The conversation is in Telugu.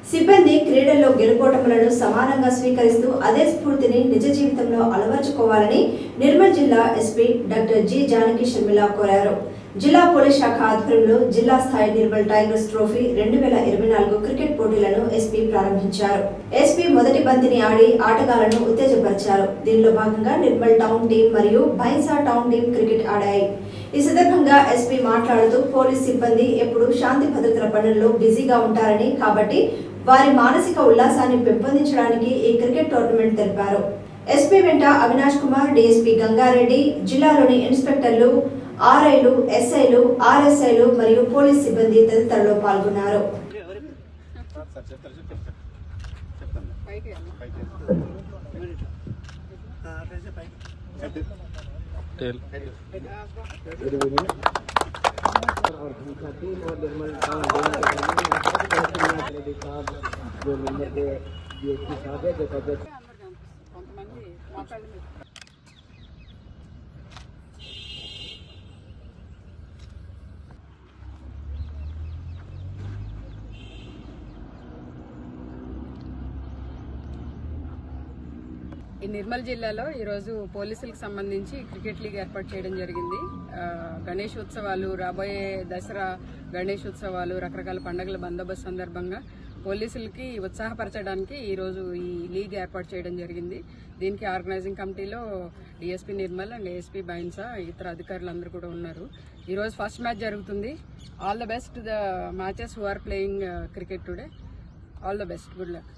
సిబ్బంది క్రీడల్లో గెలుపోటములను సమానంగా స్వీకరిస్తూ అదే స్ఫూర్తిని నిజ జీవితంలో అలవర్చుకోవాలని నిర్మల్ జిల్లా SP doctor G Janaki Sharmila కోరారు జిల్లా పోలీస్ శాఖ ఆధ్వర్యంలో జిల్లా స్థాయి నిర్మల్ టైగర్స్ ట్రోఫీ రెండు వేల ఇరవై నాలుగు క్రికెట్ పోటీలను ఎస్పీ ప్రారంభించారు ఎస్పీ మొదటి బంతిని ఆడి ఆటగాళ్లను ఉత్తేజపరిచారు దీనిలో భాగంగా నిర్మల్ టౌన్ టీం మరియు బైన్సా టౌన్ టీం క్రికెట్ ఆడాయి ఈ సందర్భంగా ఎస్పీ మాట్లాడుతూ పోలీస్ సిబ్బంది ఎప్పుడు శాంతి భద్రతల పనుల్లో బిజీగా ఉంటారని కాబట్టి వారి మానసిక ఉల్లాసాన్ని పెంపొందించడానికి ఈ క్రికెట్ టోర్నమెంట్ తెలిపారు ఎస్పీ వెంట అవినాష్ కుమార్ డీఎస్పీ గంగారెడ్డి జిల్లాలోని ఇన్స్పెక్టర్లు ఆర్ఐలు ఎస్ఐలు ఆర్ఎస్ఐలు మరియు పోలీస్ సిబ్బంది తదితరులు పాల్గొన్నారు टेल जो नंबर के डीएसपी साहब है जो कब्जा కొంతమంది మోకాళ్ళ మీద ఈ నిర్మల్ జిల్లాలో ఈరోజు పోలీసులకు సంబంధించి క్రికెట్ లీగ్ ఏర్పాటు చేయడం జరిగింది ఆ, గణేష్ ఉత్సవాలు రాబోయే దసరా గణేష్ ఉత్సవాలు రకరకాల పండుగల బందోబస్తు సందర్భంగా పోలీసులకి ఉత్సాహపరచడానికి ఈరోజు ఈ లీగ్ ఏర్పాటు చేయడం జరిగింది దీనికి ఆర్గనైజింగ్ కమిటీలో DSP Nirmal and ASP Bhainsa ఇతర అధికారులు అందరూ కూడా ఉన్నారు ఈరోజు ఫస్ట్ మ్యాచ్ జరుగుతుంది all the best the matches who are playing cricket today all the best good luck